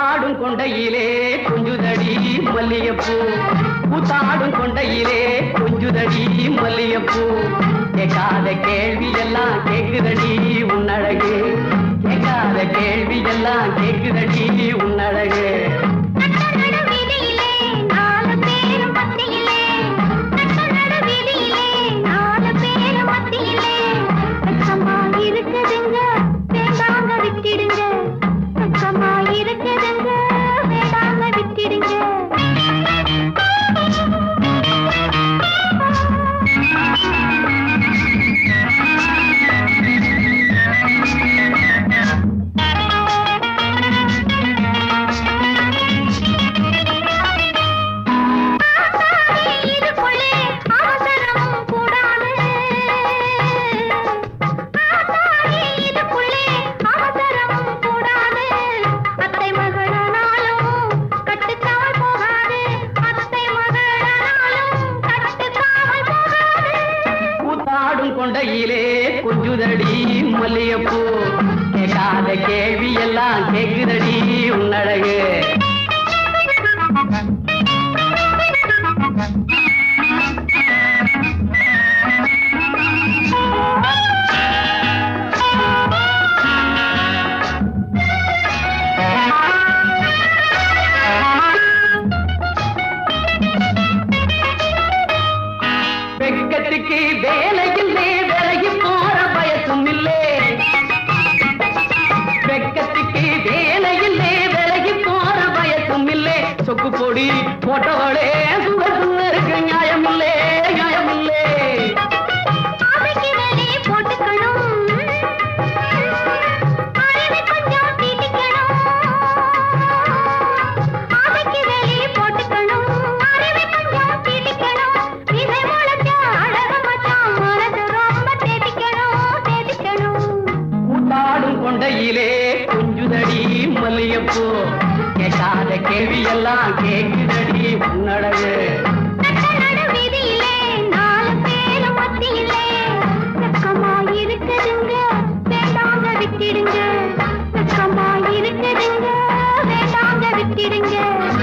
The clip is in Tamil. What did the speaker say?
கூத்தாடும் கொண்டையிலே கொஞ்சுதடி மல்லியப்பூ கூத்தாடும் கொண்டையிலே கொஞ்சுதடி மல்லியப்பூ கேட்காத கேள்வி எல்லாம் கேக்குதடி உன்னழகு கேட்காத கேள்வி எல்லாம் கேக்குதடி உன்னழகு நட்டநடு வீதியிலே நாலு பேரும் மத்தியிலே நட்டநடு வீதியிலே நாலு பேரும் மத்தியிலே வெக்கமா இருக்குதுங்க வேண்டாங்க விட்டிடுங்க வெக்கமா இருக்குதுங்க வேண்டாங்க விட்டிடுங்க இதுக்குள்ளே அவசரம் கூடாது ஆத்தாடி இதுக்குள்ளே அவசரம் கூடாது அத்தை மகளானாலும் கட்டுக்காமல் போகாது அத்தை மகளானாலும் கட்டுக்காமல் போகாது கூத்தாடும் கொண்டையிலே கொஞ்சுதடி மல்லியப்பூ கேட்காத கேள்வி எல்லாம் கேக்குதடி உன்னழகு வெக்கத்துக்கு வேலையில்லே விலகி போற பயசும் இல்லே வெக்கத்துக்கு வேலையில்லே விலகி போற பயசும் இல்லே சொக்கு பொடி போட்டவளே சுகசும் இருக்கு நியாயம் இல்லே நியாயம் இல்லே ஆசைக்கு வேலி போட்டுக்கணும் அறிவை கொஞ்சம் தீட்டிக்கணும் ஆசைக்கு வேலி போட்டுக்கணும் அறிவை கொஞ்சம் தீட்டிக்கணும் இசை முளைச்சா அழகு மச்சான் மனசு ரொம்ப தேடிக்கணும் தேடிக்கணும் கூத்தாடும் கொண்டையிலே கொஞ்சுதடி மல்லியப்பூ கேட்காத கேள்வி எல்லாம் கேக்குதடி உன்னழகு நட்டநடு வீதியிலே நாலு பேரும் மத்தியிலே வெக்கமா இருக்குதுங்க வேண்டாங்க விட்டிடுங்க வெக்கமா இருக்குதுங்க வேண்டாங்க விட்டிடுங்க